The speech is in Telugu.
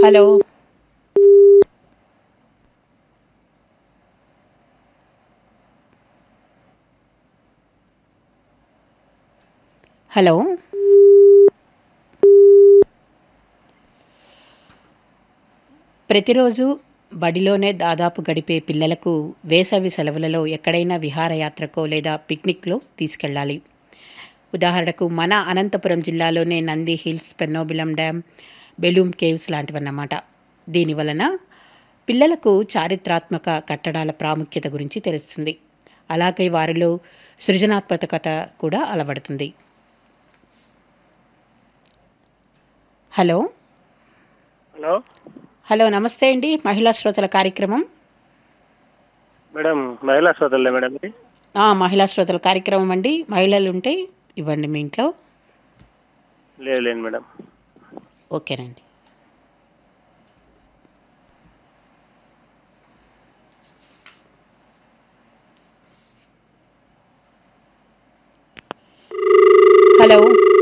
హలో హలో ప్రతిరోజు బడిలోనే దాదాపు గడిపే పిల్లలకు వేసవి సెలవులలో ఎక్కడైనా విహారయాత్రకో లేదా పిక్నిక్లో తీసుకెళ్ళాలి ఉదాహరణకు మన అనంతపురం జిల్లాలోనే Nandi hills Pennobilam dam Belum caves లాంటివన్నమాట దీని వలన పిల్లలకు చారిత్రాత్మక కట్టడాల ప్రాముఖ్యత గురించి తెలుస్తుంది అలాగే వారిలో సృజనాత్మకత కూడా అలవడుతుంది హలో హలో హలో నమస్తే అండి మహిళా శ్రోతల కార్యక్రమం మేడం మహిళా సోదరులే మేడం ఇది ఆ, మహిళా శ్రోతల కార్యక్రమం అండి మహిళలు ఉంటే ఇవ్వండి మీ ఇంట్లో లేదు లేదు మేడం ఓకేనండి హలో